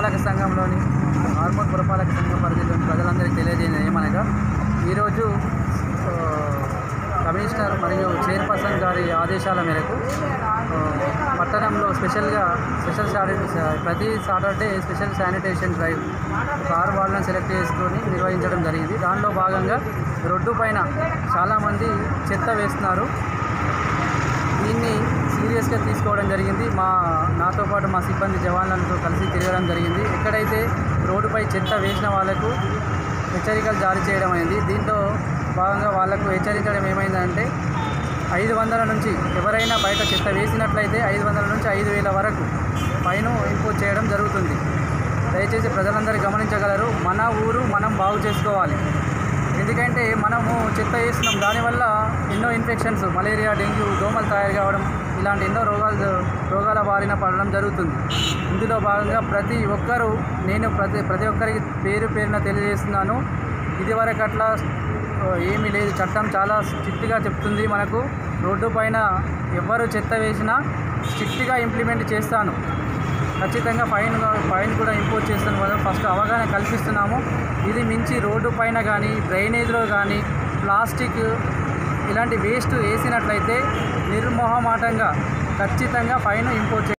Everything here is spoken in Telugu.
పురపాలక సంఘంలోని హార్మోన్ పురపాలక సంఘం పరిధిలోని ప్రజలందరికీ తెలియజేయడం ఏమనగా ఈరోజు ఆ, కమిషనర్ మరియు చైర్పర్సన్ గారి ఆదేశాల మేరకు ఆ, పట్టణంలో స్పెషల్గా స్పెషల్ శానిటై ప్రతి సాటర్డే స్పెషల్ శానిటేషన్ డ్రైవ్ కార్ వాళ్ళని సెలెక్ట్ చేసుకొని నిర్వహించడం జరిగింది దానిలో భాగంగా రోడ్డు పైన చాలామంది చెత్త వేస్తున్నారు దీన్ని సీరియస్గా తీసుకోవడం జరిగింది మా నాతో పాటు మా సిబ్బంది జవాన్లతో కలిసి తిరగడం జరిగింది ఎక్కడైతే రోడ్డుపై చెత్త వేసిన వాళ్ళకు హెచ్చరికలు జారీ చేయడం అయింది దీంట్లో భాగంగా వాళ్ళకు హెచ్చరించడం ఏమైందంటే ఐదు వందల నుంచి ఎవరైనా బయట చెత్త వేసినట్లయితే ఐదు వందల నుంచి ఐదు వేల వరకు ఫైన్ ఇంపోజ్ చేయడం జరుగుతుంది దయచేసి ప్రజలందరూ గమనించగలరు మన ఊరు మనం బాగు చేసుకోవాలి ఎందుకంటే మనము చెత్త వేస్తున్నాం దానివల్ల ఎన్నో ఇన్ఫెక్షన్స్ మలేరియా డెంగ్యూ దోమలు తయారు కావడం ఇలాంటి ఎన్నో రోగాలు రోగాల బారిన పడడం జరుగుతుంది ఇందులో భాగంగా ప్రతి ఒక్కరూ నేను ప్రతి ప్రతి ఒక్కరికి పేరు పేరున తెలియజేస్తున్నాను ఇదివరకు అట్లా ఆ, ఏమీ లేదు చట్టం చాలా స్ట్రిక్ట్గా చెప్తుంది మనకు రోడ్డు పైన ఎవ్వరు చెత్త వేసినా స్ట్రిక్ట్గా ఇంప్లిమెంట్ చేస్తాను ఖచ్చితంగా ఫైన్ ఫైన్ కూడా ఇంపోజ్ చేస్తాను కదా ఫస్ట్ అవగాహన కల్పిస్తున్నాము ఇది మించి రోడ్డు పైన కానీ డ్రైనేజ్లో కానీ ప్లాస్టిక్ ఇలాంటి వేస్ట్ వేసినట్లయితే నిర్మోహమాటంగా ఖచ్చితంగా ఫైన్ ఇంపోజ్ చే